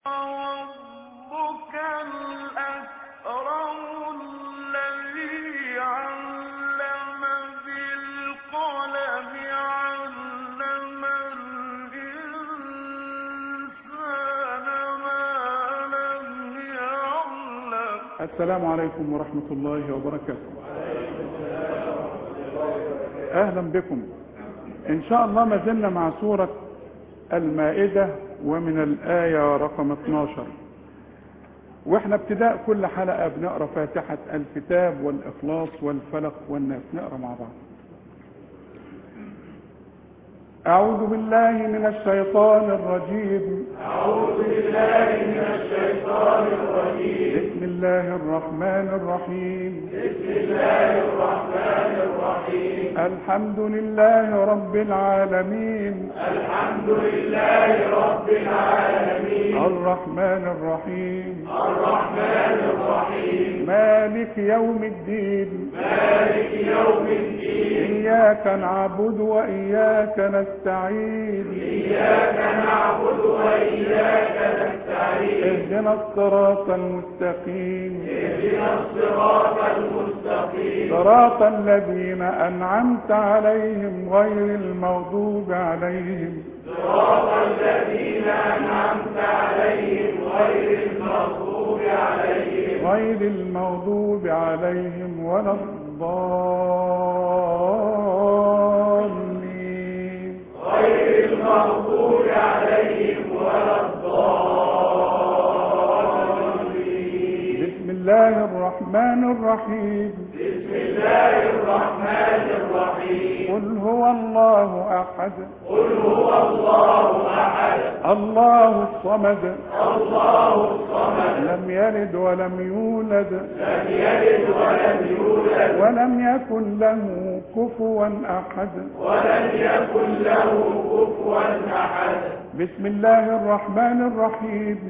ربك الأكرم الذي علم بالقلم علم الإنسان ما لم يعلم السلام عليكم ورحمة الله وبركاته أهلا بكم إن شاء الله ما زلنا مع سورة المائدة ومن الآية رقم 12 وإحنا ابتداء كل حلقة بنقرأ فاتحة الكتاب والإخلاص والفلق والناس نقرأ مع بعض أعوذ بالله من الشيطان الرجيم بسم الله الرحمن الرحيم بسم الله الرحمن الرحيم الحمد لله رب العالمين الحمد لله رب العالمين الرحمن الرحيم الرحمن الرحيم مالك يوم الدين مالك يوم الدين إياك نعبد وإياك نستعين اهدنا الصراط المستقيم اهدنا الصراط المستقيم صراط الذين أنعمت عليهم غير المغضوب عليهم صراط الذين أنعمت عليهم غير المغضوب عليهم غير المغضوب عليهم ولا الضالين بسم الله الرحمن الرحيم بسم الله الرحمن الرحيم قل هو الله أحد قل هو الله أحد الله الصمد الله الصمد لم يلد ولم يولد لم يلد ولم يولد ولم يكن له كفوا أحد ولم يكن له كفوا أحد بسم الله الرحمن الرحيم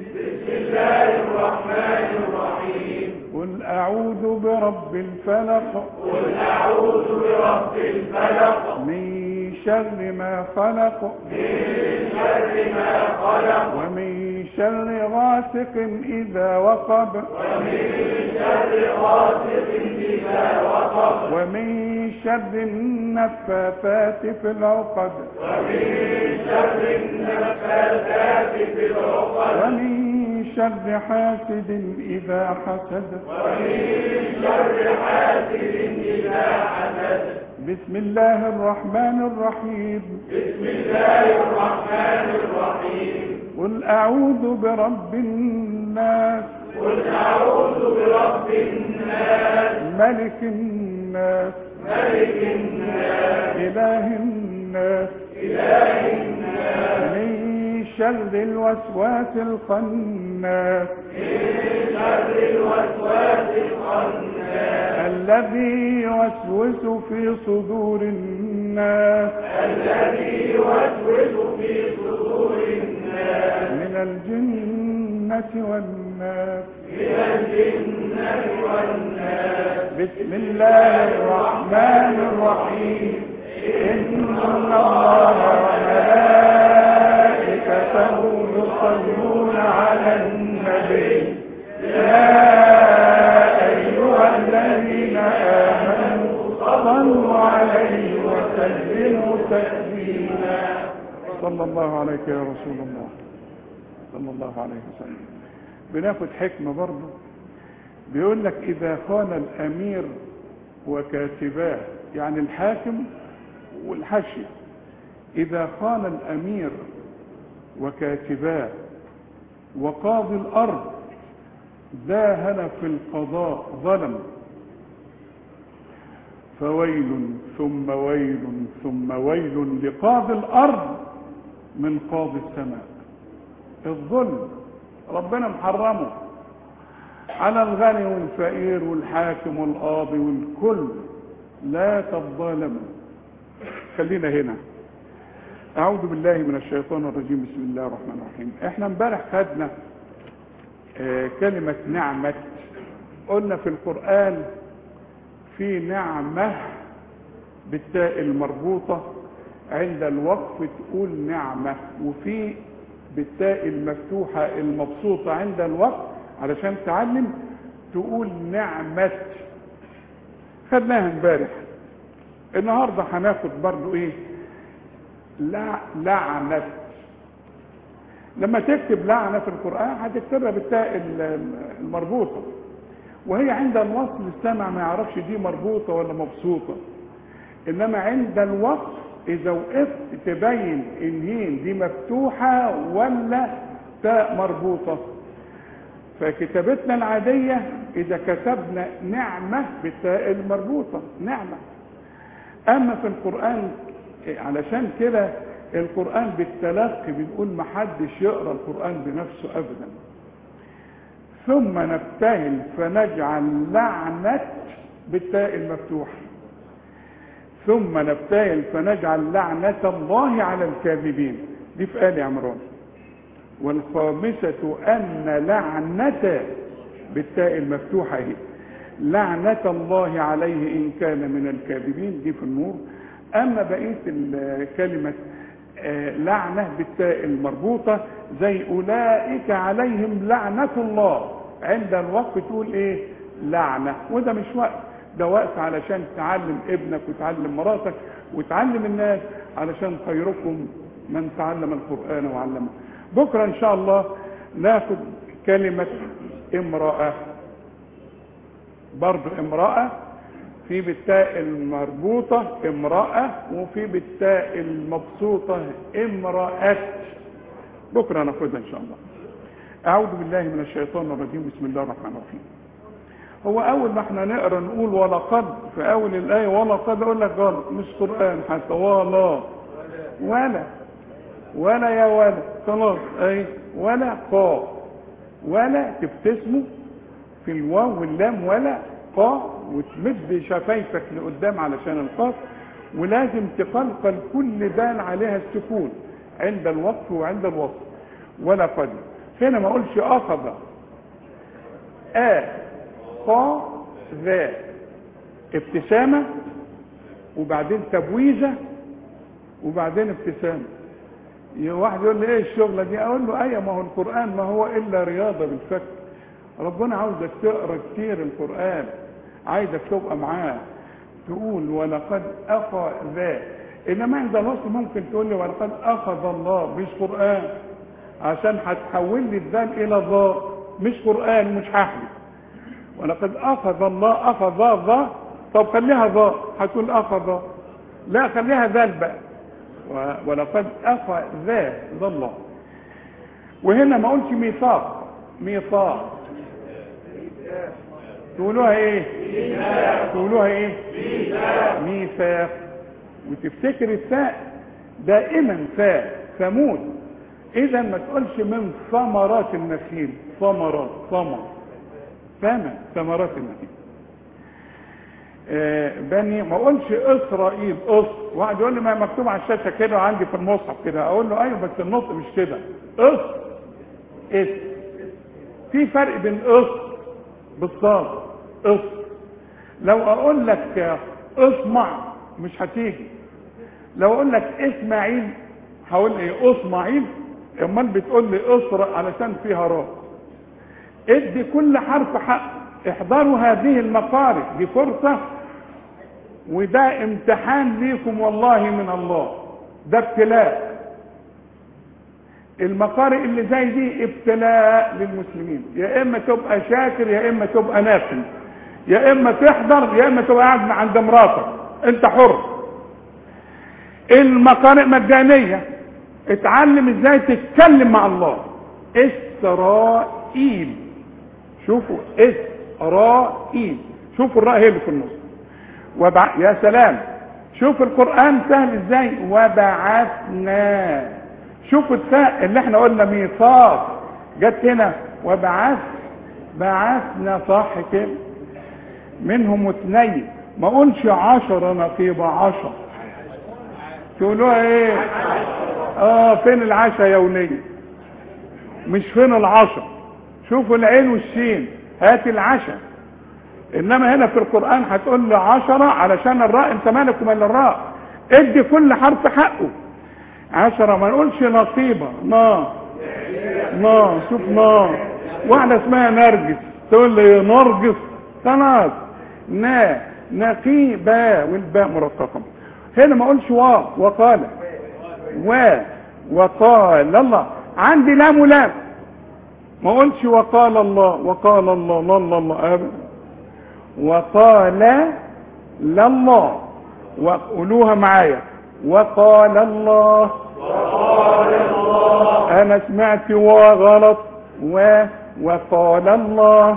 قل أعوذ برب الفلق قل أعوذ برب الفلق من شر ما خلق من شر ما خلق ومن شر غاسق إذا وقب ومن شر غاسق إذا وقب ومن شر النفاثات في العقد ومن شر حاسد إذا حسد ومن شر حاسد إذا حسد بسم الله الرحمن الرحيم بسم الله الرحمن الرحيم قل أعوذ برب الناس قل أعوذ برب الناس ملك الناس ملك الناس إله الناس من شر الوسواس الخناس الذي يوسوس في صدور الناس الذي يوسوس في صدور الناس من الجنة والناس من الجنة والناس بسم الله الرحمن الرحيم إن الله وملائكته يصلون على النبي يا أيها الذين آمنوا صلوا عليه وسلموا تسليما صلى الله عليك يا رسول الله صلى الله عليه وسلم بناخد حكمة برضه بيقول لك إذا خان الأمير وكاتباه يعني الحاكم والحشي إذا خان الأمير وكاتباه وقاضي الأرض داهن في القضاء ظلم فويل ثم ويل ثم ويل لقاضي الأرض من قاضي السماء الظلم ربنا محرمه على الغني والفقير والحاكم والقاضي والكل لا تظالموا خلينا هنا أعوذ بالله من الشيطان الرجيم بسم الله الرحمن الرحيم احنا امبارح خدنا آه، كلمة نعمة قلنا في القرآن في نعمة بالتاء المربوطة عند الوقف تقول نعمة وفي بالتاء المفتوحة المبسوطة عند الوقت علشان تعلم تقول نعمة خدناها امبارح النهاردة هناخد برضو ايه لع... لعنة لما تكتب لعنة في القرآن هتكتبها بالتاء ال- المربوطة وهي عند الوصل السامع ما يعرفش دي مربوطة ولا مبسوطة انما عند الوقف اذا وقفت تبين الهين دي مفتوحة ولا تاء مربوطة فكتابتنا العادية اذا كتبنا نعمة بالتاء المربوطة نعمة اما في القرآن علشان كده القرآن بالتلقي بنقول محدش يقرأ القرآن بنفسه ابدا ثم نبتهل فنجعل لعنة بالتاء المفتوحة ثم نبتهل فنجعل لعنة الله على الكاذبين دي في آل عمران والخامسة أن لعنة بالتاء المفتوحة هي لعنة الله عليه إن كان من الكاذبين دي في النور أما بقية الكلمة آه، لعنة بالتاء المربوطة زي أولئك عليهم لعنة الله عند الوقت تقول إيه لعنة وده مش وقت ده وقت علشان تعلم ابنك وتعلم مراتك وتعلم الناس علشان خيركم من تعلم القرآن وعلمه بكرة إن شاء الله ناخد كلمة امرأة برضو امرأة في بالتاء المربوطة امرأة وفي بالتاء المبسوطة امرأة بكرة ناخدها إن شاء الله أعوذ بالله من الشيطان الرجيم بسم الله الرحمن الرحيم هو أول ما احنا نقرا نقول ولقد في أول الآية ولقد أقول لك غلط مش قرآن حتى ولا ولا ولا يا ولا خلاص أي ولا قا ولا تبتسموا في الواو واللام ولا قا وتمد شفايفك لقدام علشان القاف ولازم تقلقل كل دال عليها السكون عند الوقف وعند الوصف ولا قد هنا ما اقولش اخذ ا قا ذا ابتسامة وبعدين تبويزة وبعدين ابتسامة يا واحد يقول لي ايه الشغلة دي اقول له ايه ما هو القرآن ما هو الا رياضة بالفك ربنا عاوزك تقرا كتير القرآن عايزك تبقى معاه تقول ولقد اخذ ذا انما عند الوصل ممكن تقول لي ولقد اخذ الله مش قرآن عشان هتحول لي الذال الى ضاء مش قرآن مش هحلف ولقد اخذ الله اخذ ضاء طب خليها ضاء هتقول اخذ لا خليها ذال بقى و- ولقد اخذ ذا ذا الله وهنا ما قلتش ميثاق ميثاق تقولوها ايه تقولوها ايه ميثاق وتفتكر الثاء دائما ثاء ثمود اذا ما تقولش من ثمرات النخيل ثمرات ثمر ثمن ثمرات النخيل آه، بني ما اقولش اسرائيل اس واحد يقول لي ما مكتوب على الشاشه كده وعندي في المصحف كده اقول له ايوه بس النطق مش كده اس اس في فرق بين اس بالصاد اس لو اقول لك اصمع مش هتيجي لو اقول لك اسماعيل هقول ايه اصمعيل امال بتقول لي اسرع علشان فيها راء ادي كل حرف حق احضروا هذه المقارئ دي فرصة وده امتحان ليكم والله من الله ده ابتلاء المقارئ اللي زي دي ابتلاء للمسلمين يا اما تبقى شاكر يا اما تبقى نافل يا اما تحضر يا اما تبقى قاعد عند مراتك انت حر المقارئ مجانية اتعلم ازاي تتكلم مع الله اسرائيل شوفوا اسرائيل شوفوا الراء هي اللي في النص وبع... يا سلام شوف القرآن سهل ازاي وبعثنا شوفوا الثاء اللي احنا قلنا ميثاق جت هنا وبعث بعثنا صح كده منهم اثنين ما اقولش عشرة نقيبة عشر تقولوها ايه اه فين العشاء يا ولية مش فين العشر شوفوا العين والشين هات العشاء انما هنا في القرآن هتقول لي عشرة علشان الراء انت مالك ومال الراء ادي كل حرف حقه عشرة ما نقولش نصيبة نا نار شوف نار واحدة اسمها نرجس تقول لي نرجس خلاص نا نقيبة والباء مرققة هنا ما اقولش وا وقال و وقال الله عندي لام ولام ما اقولش وقال الله وقال الله لا الله الله ابدا وقال لله وقولوها معايا وقال الله انا سمعت وا غلط و وقال الله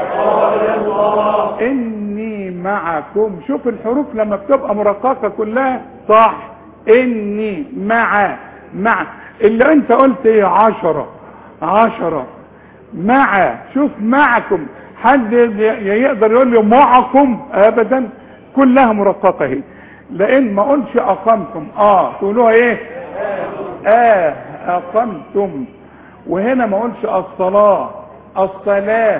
اني معكم شوف الحروف لما بتبقى مرققه كلها صح اني مع مع اللي انت قلت ايه عشرة عشرة مع شوف معكم حد ي- يقدر يقول لي معكم ابدا كلها مرققه اهي لان ما قلش اقمتم اه تقولوها ايه اه اقمتم وهنا ما قلش الصلاه الصلاه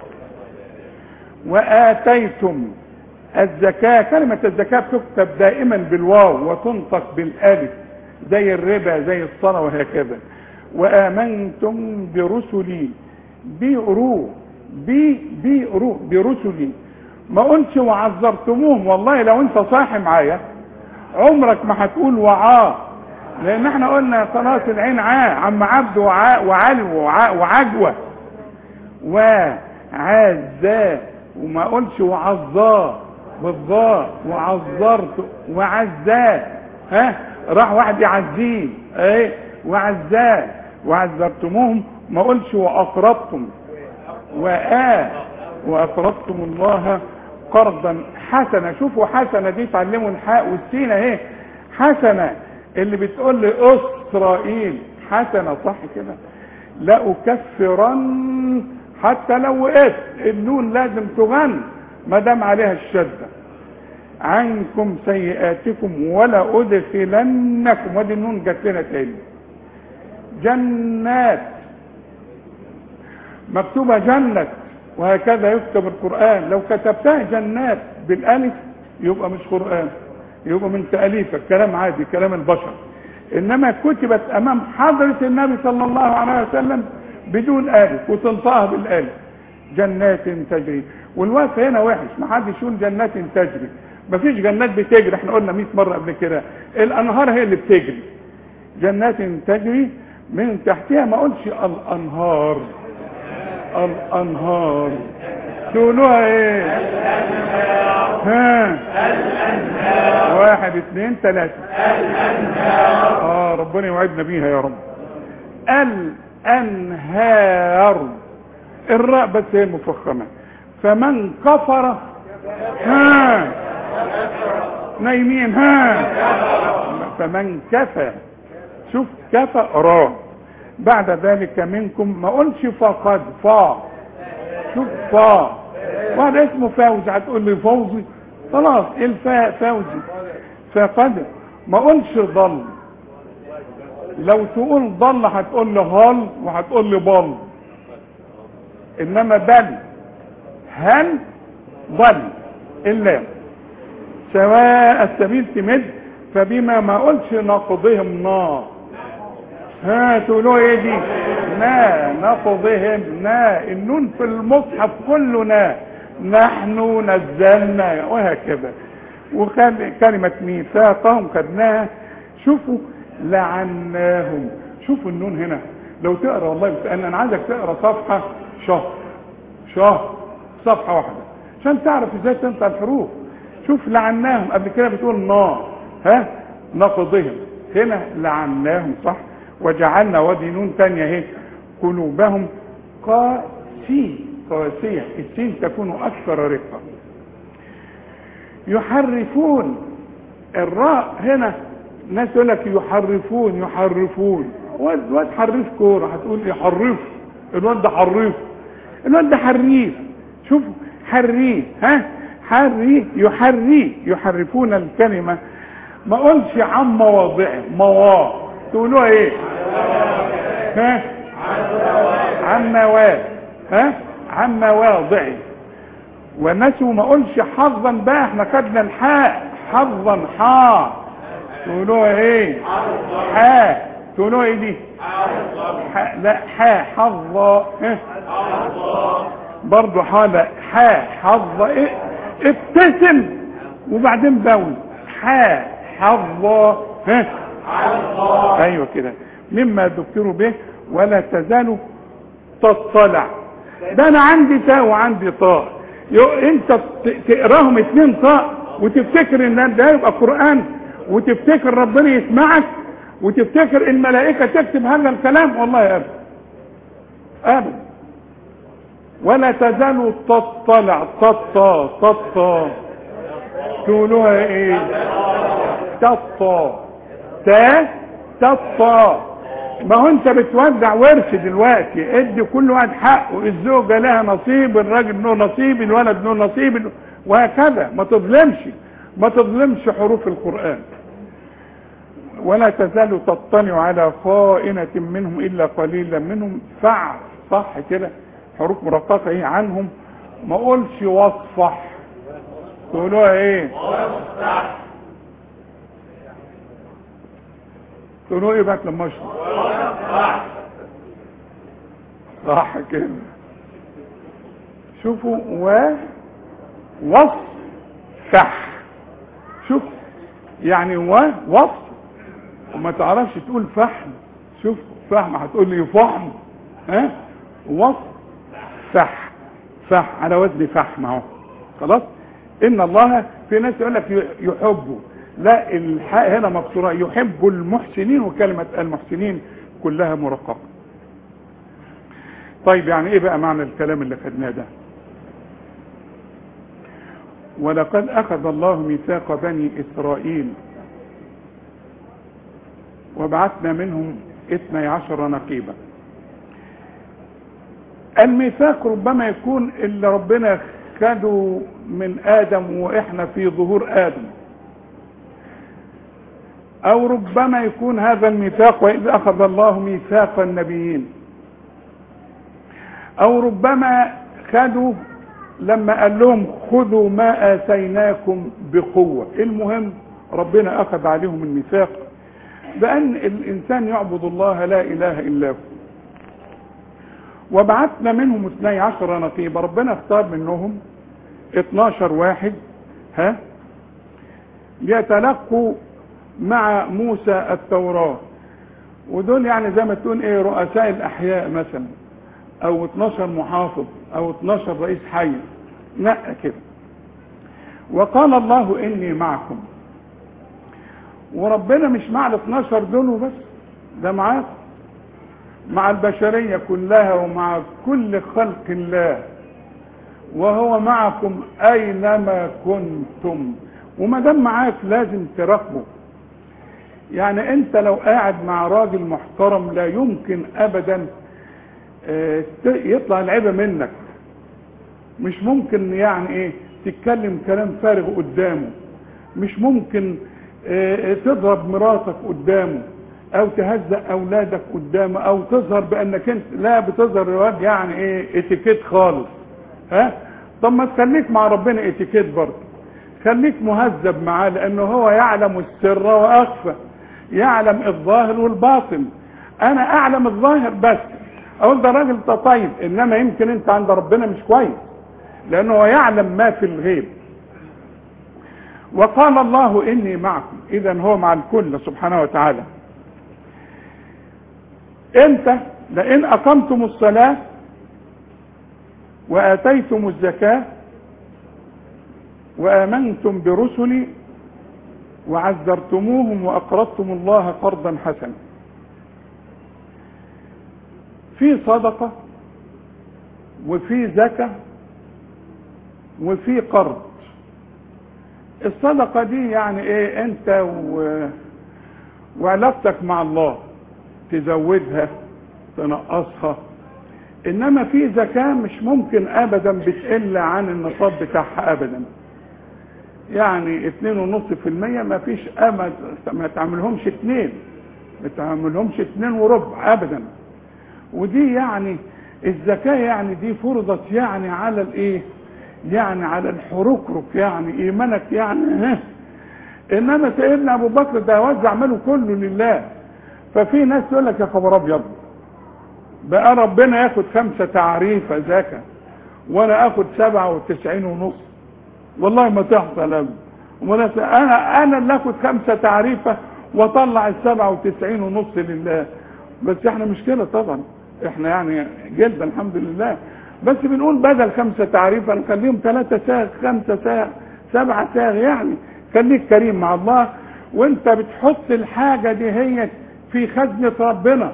واتيتم الزكاه كلمه الزكاه بتكتب دائما بالواو وتنطق بالالف زي الربا زي الصلاه وهكذا وامنتم برسلي بيقروا بي بيقروا برسلي ما قلتش وعذرتموهم والله لو انت صاحي معايا عمرك ما هتقول وعاه لان احنا قلنا خلاص العين عاه عم عبد وعاء وعلي وعاء وعجوه وعزاه وما قلش وعظاه بالضاء وعذرت وعزاه ها راح واحد يعزيه ايه وعزاه وعذرتموهم ما قلش واقرضتم وآ وأقرضتم الله قرضا حسنة شوفوا حسنة دي تعلموا الحاء والسين اهي حسنة اللي بتقول لي إسرائيل حسنة صح كده لا أكفرن حتى لو وقفت النون لازم تغن ما دام عليها الشدة عنكم سيئاتكم ولا أدخلنكم ودي النون جت لنا تاني جنات مكتوبة جنة وهكذا يكتب القرآن لو كتبتها جنات بالألف يبقى مش قرآن يبقى من تأليفك كلام عادي كلام البشر إنما كتبت أمام حضرة النبي صلى الله عليه وسلم بدون ألف وتنطقها بالألف جنات تجري والوقت هنا وحش ما حدش يقول جنات تجري مفيش جنات بتجري احنا قلنا 100 مرة قبل كده الأنهار هي اللي بتجري جنات تجري من تحتها ما قلش الأنهار الانهار تقولوها ايه ها واحد اثنين ثلاثة اه ربنا يوعدنا بيها يا رب الانهار الراء بس هي المفخمة فمن كفر ها نايمين ها فمن كفى شوف كفى را بعد ذلك منكم ما قلش فقد فا شوف فا واحد اسمه فوزي هتقول لي فوزي خلاص الفاء فوزي فقد ما قلش ضل لو تقول ضل هتقول لي هل وهتقول لي بل انما بل هل ضل الا سواء السبيل تمد فبما ما قلش نقضهم نار ها تقولوا ايه دي نا نقضهم نا النون في المصحف كله نا نحن نزلنا وهكذا وكان كلمة ميثاقهم خدناها شوفوا لعناهم شوفوا النون هنا لو تقرا والله بس انا انا عايزك تقرا صفحة شهر شهر صفحة واحدة عشان تعرف ازاي تنطق الحروف شوف لعناهم قبل كده بتقول نار ها نقضهم هنا لعناهم صح وجعلنا ودي نون تانية اهي قلوبهم قاسي قاسية السين تكون أكثر رقة يحرفون الراء هنا ناس يقول لك يحرفون يحرفون واد واد حريف كورة هتقول يحرف الواد ده حريف الواد ده حريف شوفوا حريف ها حريف يحري يحرفون الكلمة ما قلش عن مواضعه مواضع تقولوها ايه ها عن مواد ها عن مواضعه ونسوا ما قلش حظا بقى احنا خدنا الحاء حظا حا تقولوها ايه حا تقولوا ايه دي ح... لا ح حظ ها برضه حال ح حظ ايه ابتسم وبعدين بول ح حظ ها ايوه كده مما ذكروا به ولا تزال تطلع ده انا عندي تاء وعندي طاء يو انت ت- تقراهم اتنين طاء وتفتكر ان ده يبقى قران وتفتكر ربنا يسمعك وتفتكر الملائكه تكتب هذا الكلام والله ابدا ابدا ولا تزال تطلع تطا تطا تقولوها ايه تطا تا تطا ما هو انت بتوزع ورث دلوقتي ادي كل واحد حقه الزوجه لها نصيب الراجل له نصيب الولد له نصيب وهكذا ما تظلمش ما تظلمش حروف القران ولا تزال تطلع على خائنة منهم إلا قليلا منهم فع صح كده حروف مرققة ايه عنهم ما قولش واصفح تقولوها ايه تقولوا ايه بقى لما اشرب صح كده شوفوا و وصفح شوف يعني و وصف وما تعرفش تقول فحم شوف فحم هتقول لي فحم ها وصف فح فح على وزن فحم اهو خلاص ان الله في ناس يقول لك يحبه لا الحاء هنا مكسوره يحب المحسنين وكلمه المحسنين كلها مرققه طيب يعني ايه بقى معنى الكلام اللي خدناه ده ولقد اخذ الله ميثاق بني اسرائيل وبعثنا منهم اثني عشر نقيبا الميثاق ربما يكون اللي ربنا خده من ادم واحنا في ظهور ادم او ربما يكون هذا الميثاق واذ اخذ الله ميثاق النبيين او ربما خدوا لما قال لهم خذوا ما اتيناكم بقوه المهم ربنا اخذ عليهم الميثاق بان الانسان يعبد الله لا اله الا هو وبعثنا منهم اثني عشر نقيبا ربنا اختار منهم 12 واحد ها ليتلقوا مع موسى التوراة ودول يعني زي ما تقول ايه رؤساء الاحياء مثلا او 12 محافظ او 12 رئيس حي نقى كده وقال الله اني معكم وربنا مش مع ال 12 دول وبس ده معاكم مع البشرية كلها ومع كل خلق الله وهو معكم اينما كنتم وما دام معاك لازم تراقبه يعني انت لو قاعد مع راجل محترم لا يمكن ابدا اه يطلع العيبه منك مش ممكن يعني ايه تتكلم كلام فارغ قدامه مش ممكن اه تضرب مراتك قدامه او تهزق اولادك قدامه او تظهر بانك انت لا بتظهر الواد يعني ايه اتيكيت خالص ها طب ما تخليك مع ربنا اتيكيت برضه خليك مهذب معاه لانه هو يعلم السر واخفى يعلم الظاهر والباطن انا اعلم الظاهر بس اقول ده راجل طيب انما يمكن انت عند ربنا مش كويس لانه هو يعلم ما في الغيب وقال الله اني معكم اذا هو مع الكل سبحانه وتعالى انت لئن اقمتم الصلاه واتيتم الزكاه وامنتم برسلي وعزرتموهم واقرضتم الله قرضا حسنا في صدقه وفي زكاه وفي قرض الصدقه دي يعني ايه انت و... وعلاقتك مع الله تزودها تنقصها انما في زكاه مش ممكن ابدا بتقل عن النصاب بتاعها ابدا يعني اتنين ونص في المية ما فيش امد ما تعملهمش اتنين ما تعملهمش اتنين وربع ابدا ودي يعني الزكاة يعني دي فرضت يعني على الايه يعني على الحركرك يعني ايمانك يعني ها انما سيدنا ابو بكر ده وزع ماله كله لله ففي ناس يقول لك يا خبر ابيض بقى ربنا ياخد خمسة تعريفة زكاة وانا اخد سبعة وتسعين ونص والله ما تحصل ابدا ولا- انا انا اللي اخد خمسة تعريفة واطلع السبعة وتسعين ونص لله بس احنا مش كده طبعا احنا يعني جلد الحمد لله بس بنقول بدل خمسة تعريفة نخليهم ثلاثة ساغ خمسة ساغ سبعة ساغ يعني خليك كريم مع الله وانت بتحط الحاجة دي هي في خزنة ربنا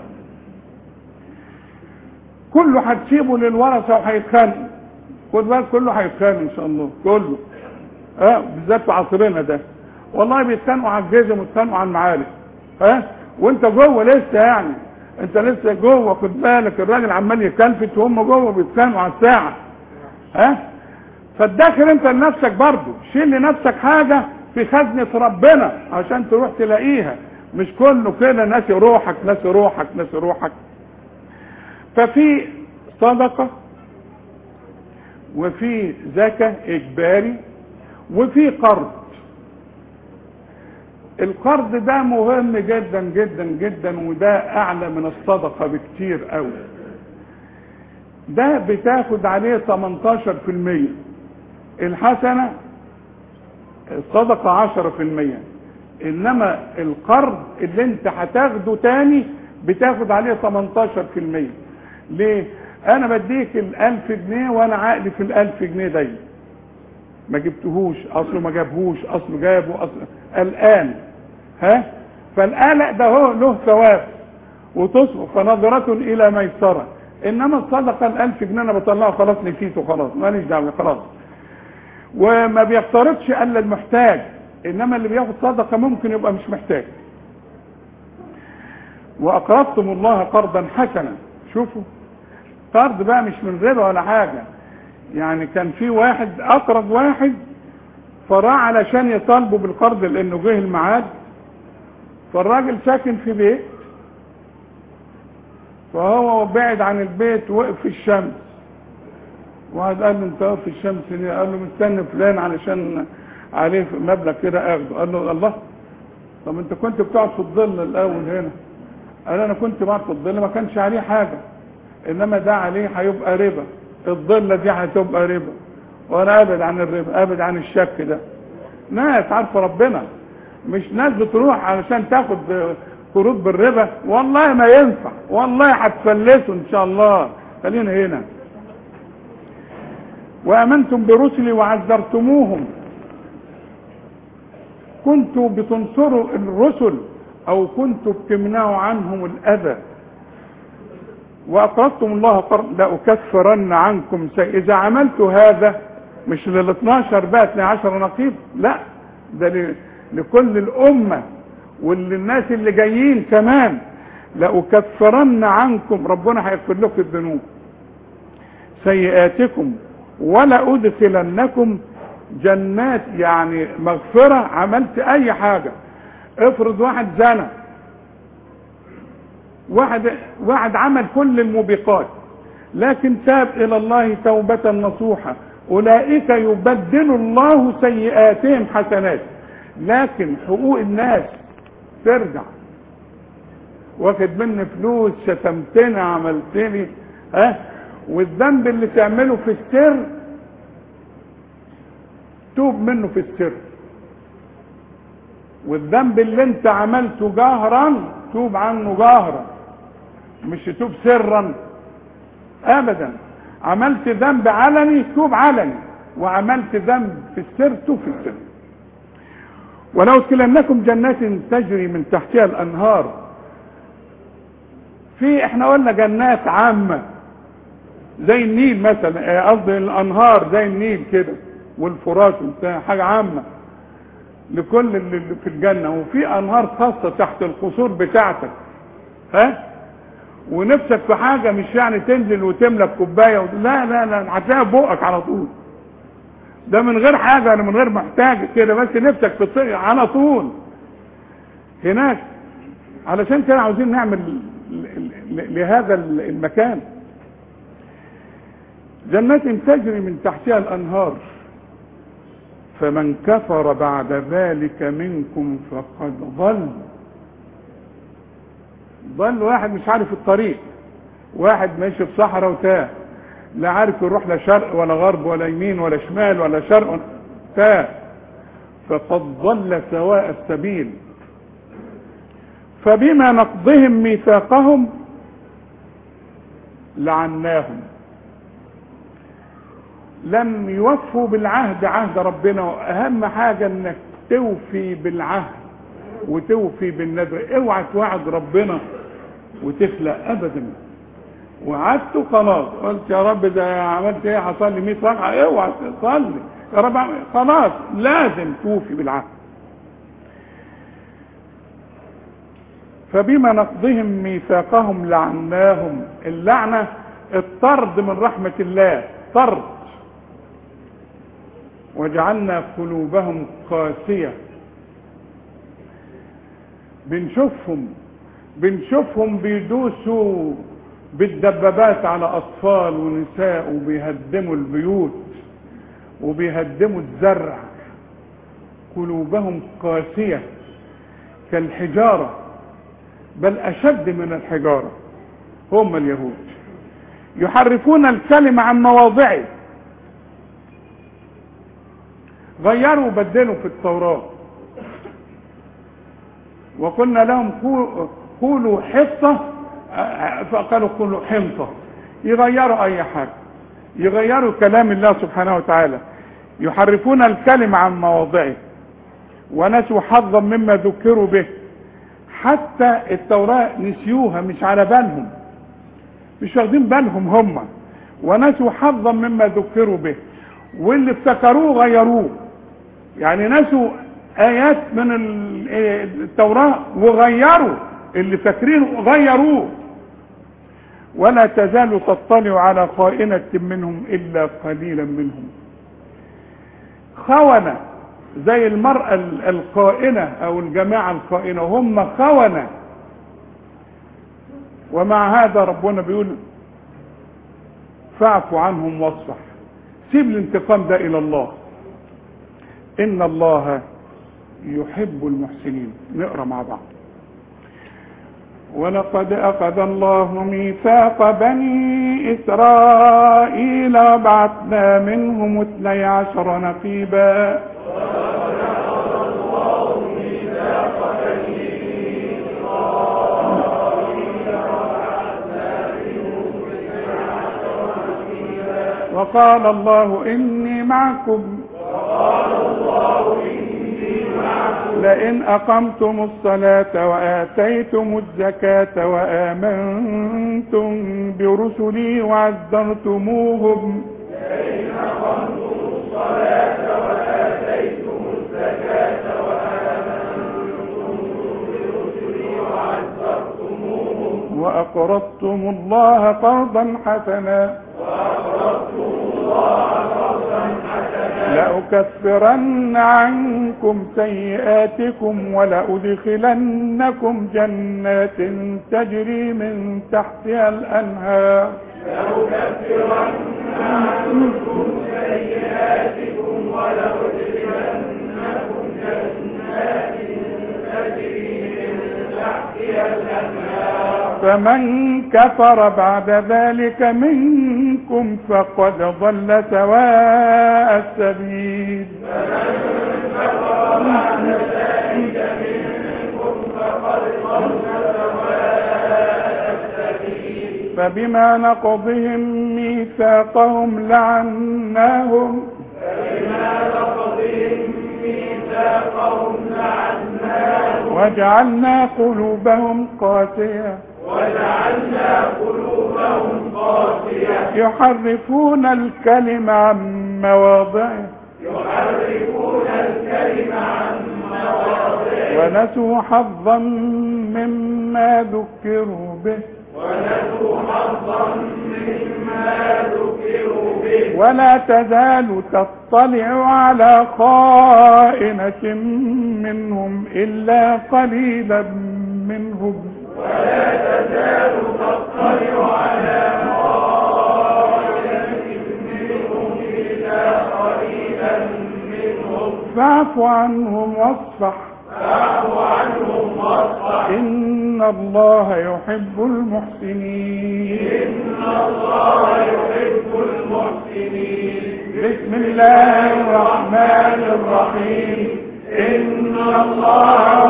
كله هتسيبه للورثة وهيتخانق خد بالك كله هيتخانق ان شاء الله كله اه بالذات في عصرنا ده والله بيتخانقوا على الجزم ويتخانقوا على المعارك ها وانت جوه لسه يعني انت لسه جوه خد بالك الراجل عمال يكلفت وهم جوه بيتخانقوا على الساعه ها فادخر انت لنفسك برضه شيل لنفسك حاجه في خزنه ربنا عشان تروح تلاقيها مش كله كده ناسي روحك ناسي روحك ناسي روحك ففي صدقه وفي زكاه اجباري وفي قرض القرض ده مهم جدا جدا جدا وده اعلى من الصدقه بكتير قوي ده بتاخد عليه 18% الحسنه الصدقه 10% انما القرض اللي انت هتاخده تاني بتاخد عليه 18% ليه انا بديك الالف جنيه وانا عقلي في الالف جنيه دي ما جبتهوش اصله ما جابهوش اصله جابه اصله الان ها فالقلق ده هو له ثواب وتصبح فنظرة الى ميسرة انما الصدقة الالف جنيه انا بطلعه خلاص نسيته خلاص ماليش دعوة خلاص وما بيقترضش الا المحتاج انما اللي بياخد صدقة ممكن يبقى مش محتاج واقرضتم الله قرضا حسنا شوفوا قرض بقى مش من ربا ولا حاجة يعني كان في واحد اقرض واحد فراح علشان يطالبه بالقرض لانه جه الميعاد فالراجل ساكن في بيت فهو بعد عن البيت وقف في الشمس واحد قال له انت واقف في الشمس ليه؟ قال له مستني فلان علشان عليه مبلغ كده اخده قال له الله طب انت كنت بتقعد في الظل الاول هنا قال انا كنت بقعد في الظل ما كانش عليه حاجه انما ده عليه هيبقى ربا الظله دي هتبقى ربا وانا ابعد عن الربا ابعد عن الشك ده ناس عارفه ربنا مش ناس بتروح علشان تاخد قروض بالربا والله ما ينفع والله هتفلسوا ان شاء الله خلينا هنا وامنتم برسلي وعذرتموهم كنتوا بتنصروا الرسل او كنتوا بتمنعوا عنهم الاذى واقرضتم الله قرض لاكفرن عنكم سيء اذا عملت هذا مش لل 12 بقى 12 نقيب لا ده ل- لكل الامه وللناس اللي جايين كمان لاكفرن عنكم ربنا هيغفر لكم الذنوب سيئاتكم ولا ادخلنكم جنات يعني مغفره عملت اي حاجه افرض واحد زنى واحد واحد عمل كل الموبقات لكن تاب الى الله توبة نصوحة اولئك يبدل الله سيئاتهم حسنات لكن حقوق الناس ترجع واخد مني فلوس شتمتني عملتني ها والذنب اللي تعمله في السر توب منه في السر والذنب اللي انت عملته جهرا توب عنه جهرا مش تتوب سرا ابدا عملت ذنب علني توب علني وعملت ذنب في السر توب في السر ولو ادخلنكم جنات تجري من تحتها الانهار في احنا قلنا جنات عامه زي النيل مثلا آه، قصدي الانهار زي النيل كده والفرات وبتاع حاجه عامه لكل اللي في الجنه وفي انهار خاصه تحت القصور بتاعتك ها ونفسك في حاجه مش يعني تنزل وتملك كوبايه و... لا لا لا هتلاقيها بقك على طول ده من غير حاجه انا من غير محتاج كده بس نفسك في الطريق على طول هناك علشان كده عاوزين نعمل ل- ل- لهذا المكان جنات تجري من تحتها الانهار فمن كفر بعد ذلك منكم فقد ضل ضل واحد مش عارف الطريق واحد ماشي في صحراء وتاه لا عارف يروح لا شرق ولا غرب ولا يمين ولا شمال ولا شرق ولا- تاه فقد ضل سواء السبيل فبما نقضهم ميثاقهم لعناهم لم يوفوا بالعهد عهد ربنا واهم حاجه انك توفي بالعهد وتوفي بالنذر اوعى توعد ربنا وتخلق ابدا وعدته خلاص قلت يا رب ده عملت ايه حصل لي 100 ركعه اوعى تصلي يا رب أعمل- خلاص لازم توفي بالعهد فبما نقضهم ميثاقهم لعناهم اللعنه الطرد من رحمه الله طرد وجعلنا قلوبهم قاسيه بنشوفهم بنشوفهم بيدوسوا بالدبابات على اطفال ونساء وبيهدموا البيوت وبيهدموا الزرع قلوبهم قاسيه كالحجاره بل اشد من الحجاره هم اليهود يحرفون الكلمه عن مواضعه غيروا وبدلوا في التوراه وقلنا لهم قو- قولوا حصة آه، فقالوا قولوا حنطة يغيروا أي حاجة يغيروا كلام الله سبحانه وتعالى يحرفون الكلمة عن مواضعه ونسوا حظا مما ذكروا به حتى التوراة نسيوها مش على بالهم مش واخدين بالهم هم ونسوا حظا مما ذكروا به واللي افتكروه غيروه يعني نسوا ايات من ال- التوراة وغيروا اللي فاكرينه غيروه ولا تزال تطلع على خائنة منهم الا قليلا منهم خونة زي المرأة ال- القائنة او الجماعة القائنة هم خونة ومع هذا ربنا بيقول فاعفوا عنهم واصفح سيب الانتقام ده الى الله ان الله يحب المحسنين نقرا مع بعض ولقد اخذ الله ميثاق بني اسرائيل وبعثنا منهم اثني عشر نقيبا وقال الله اني معكم لئن أقمتم الصلاة وآتيتم الزكاة وآمنتم برسلي وعزرتموهم وأقرضتم الله قرضا حسنا لأكفرن عنكم سيئاتكم ولأدخلنكم جنات تجري من تحتها الأنهار فمن كفر بعد ذلك منكم فقد ضل سواء السبيل فبما نقضهم ميثاقهم لعناهم وجعلنا قلوبهم قاسية يحرفون الكلم عن مواضعه ونسوا حظا مما ذكروا به ولا تزال تطلع على خائنة منهم إلا قليلا منهم فاعف عنهم واصفح إن الله يحب المحسنين بسم الله الرحمن الرحيم إن الله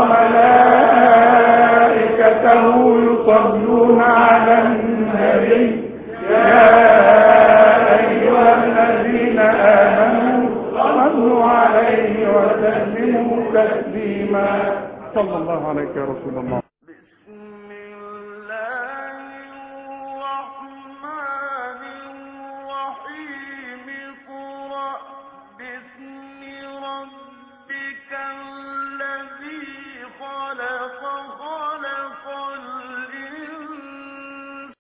وملائكته يصلون على النبي يا أيها الذين آمنوا صلوا عليه وسلموا تسليما صلى الله عليك يا رسول الله